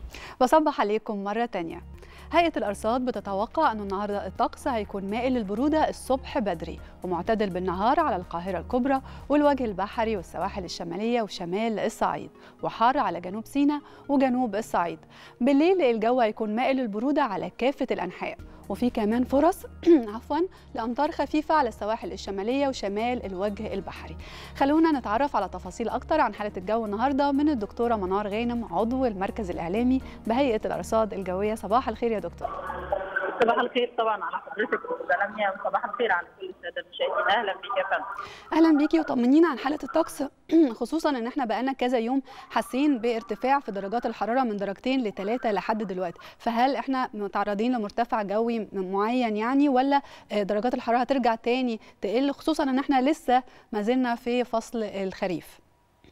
بصبح عليكم مرة تانية هيئة الأرصاد بتتوقع أن النهاردة الطقس هيكون مائل للبرودة الصبح بدري ومعتدل بالنهار على القاهرة الكبرى والوجه البحري والسواحل الشمالية وشمال الصعيد وحار على جنوب سيناء وجنوب الصعيد بالليل الجو هيكون مائل للبرودة على كافة الأنحاء وفي كمان فرص عفوا لامطار خفيفه على السواحل الشماليه وشمال الوجه البحري خلونا نتعرف على تفاصيل اكتر عن حاله الجو النهارده من الدكتوره منار غانم عضو المركز الاعلامي بهيئه الارصاد الجويه صباح الخير يا دكتور صباح الخير طبعا على حضرتك استاذه لميا وصباح الخير على كل الساده المشاهدين اهلا بك يا فندم اهلا بيكي وطمنينا عن حاله الطقس خصوصا ان احنا بقالنا كذا يوم حاسين بارتفاع في درجات الحراره من درجتين لثلاثه لحد دلوقتي فهل احنا متعرضين لمرتفع جوي معين يعني ولا درجات الحراره هترجع تاني تقل خصوصا ان احنا لسه ما زلنا في فصل الخريف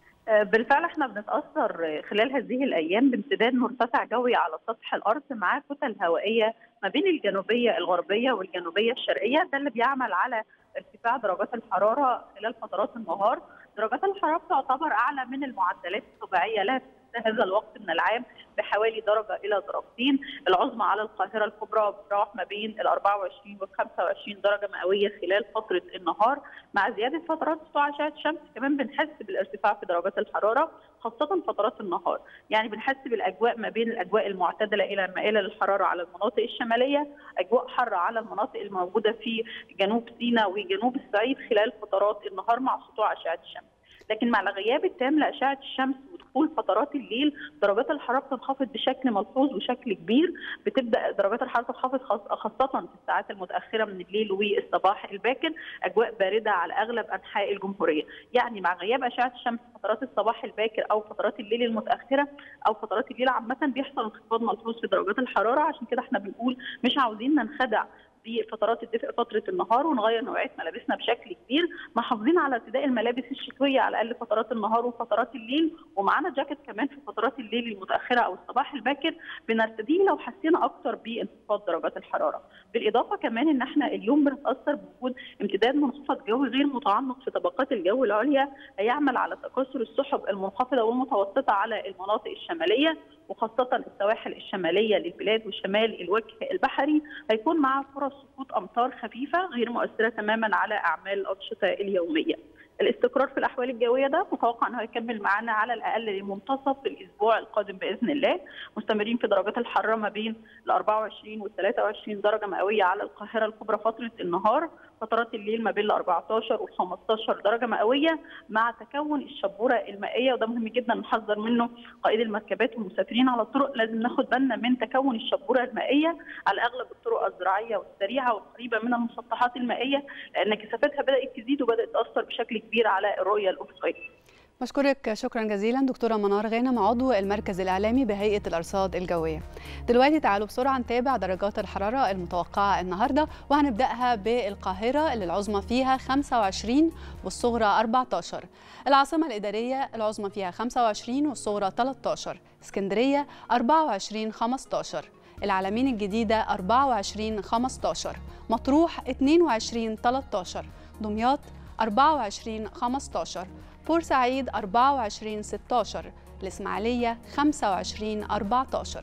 بالفعل احنا بنتاثر خلال هذه الايام بامتداد مرتفع جوي على سطح الارض مع كتل هوائيه ما بين الجنوبيه الغربيه والجنوبيه الشرقيه ده اللي بيعمل على ارتفاع درجات الحراره خلال فترات النهار درجات الحراره تعتبر اعلى من المعدلات الطبيعيه لها في هذا الوقت من العام بحوالي درجه الى درجتين، العظمى على القاهره الكبرى بتراوح ما بين ال 24 وال 25 درجه مئويه خلال فتره النهار، مع زياده فترات سطوع اشعه الشمس كمان بنحس بالارتفاع في درجات الحراره خاصه فترات النهار، يعني بنحس بالاجواء ما بين الاجواء المعتدله الى مائله للحراره على المناطق الشماليه، اجواء حاره على المناطق الموجوده في جنوب سيناء وجنوب الصعيد خلال فترات النهار مع سطوع اشعه الشمس. لكن مع الغياب التام لاشعه الشمس ودخول فترات الليل درجات الحراره بتنخفض بشكل ملحوظ وشكل كبير بتبدا درجات الحراره تنخفض خاصه في الساعات المتاخره من الليل والصباح الباكر اجواء بارده على اغلب انحاء الجمهوريه يعني مع غياب اشعه الشمس فترات الصباح الباكر او فترات الليل المتاخره او فترات الليل عامه بيحصل انخفاض ملحوظ في درجات الحراره عشان كده احنا بنقول مش عاوزين ننخدع في فترات الدفء فتره النهار ونغير نوعيه ملابسنا بشكل كبير محافظين على ارتداء الملابس الشتويه على الاقل فترات النهار وفترات الليل ومعانا جاكيت كمان في فترات الليل المتاخره او الصباح الباكر بنرتديه لو حسينا اكتر بانخفاض درجات الحراره بالاضافه كمان ان احنا اليوم بنتاثر بوجود امتداد منخفض جوي غير متعمق في طبقات الجو العليا هيعمل على تكاثر السحب المنخفضه والمتوسطه على المناطق الشماليه وخاصه السواحل الشماليه للبلاد وشمال الوجه البحري هيكون مع فرص سقوط امطار خفيفه غير مؤثره تماما على اعمال الانشطه اليوميه. الاستقرار في الاحوال الجويه ده متوقع انه هيكمل معانا على الاقل لمنتصف الاسبوع القادم باذن الله مستمرين في درجات الحراره ما بين ال 24 وال 23 درجه مئويه على القاهره الكبرى فتره النهار فترات الليل ما بين ال 14 وال 15 درجه مئويه مع تكون الشبوره المائيه وده مهم جدا نحذر منه قائد المركبات والمسافرين على الطرق لازم ناخد بالنا من تكون الشبوره المائيه على اغلب الطرق الزراعيه والسريعه والقريبه من المسطحات المائيه لان كثافتها بدات تزيد وبدات تاثر بشكل كبير على الرؤيه الافقيه. بشكرك شكرا جزيلا دكتوره منار غانم عضو المركز الاعلامي بهيئه الارصاد الجويه. دلوقتي تعالوا بسرعه نتابع درجات الحراره المتوقعه النهارده وهنبداها بالقاهره اللي العظمى فيها 25 والصغرى 14. العاصمه الاداريه العظمى فيها 25 والصغرى 13. اسكندريه 24 15. العلمين الجديده 24 15. مطروح 22 13. دمياط 24 15 بورسعيد 24 16 الإسماعيلية 25 14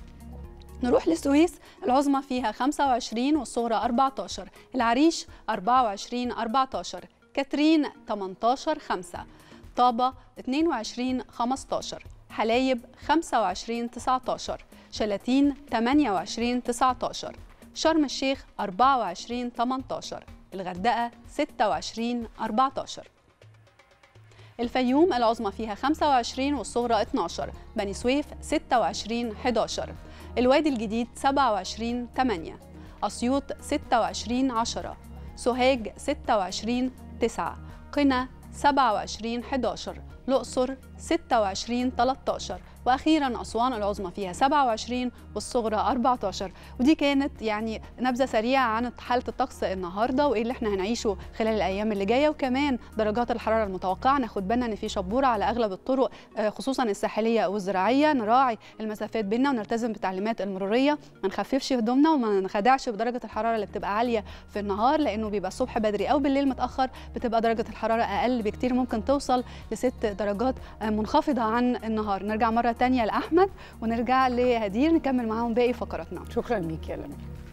نروح للسويس العظمى فيها 25 والصغرى 14 العريش 24 14 كاترين 18 5 طابة 22 15 حلايب 25 19 شلاتين 28 19 شرم الشيخ 24 18 الغردقة 26 14 الفيوم العظمى فيها 25 والصغرى 12 بني سويف 26 11 الوادي الجديد 27 8 أسيوط 26 10 سوهاج 26 9 قنا 27 11 الأقصر 26 13 واخيرا اسوان العظمى فيها 27 والصغرى 14 ودي كانت يعني نبذه سريعه عن حاله الطقس النهارده وايه اللي احنا هنعيشه خلال الايام اللي جايه وكمان درجات الحراره المتوقعه ناخد بالنا ان في شبوره على اغلب الطرق خصوصا الساحليه والزراعيه نراعي المسافات بيننا ونلتزم بالتعليمات المروريه ما نخففش هدومنا وما نخدعش بدرجه الحراره اللي بتبقى عاليه في النهار لانه بيبقى الصبح بدري او بالليل متاخر بتبقى درجه الحراره اقل بكتير ممكن توصل لست درجات منخفضه عن النهار نرجع مره تانية لأحمد ونرجع لهدير نكمل معاهم باقي فقراتنا شكرا ليك يا لمي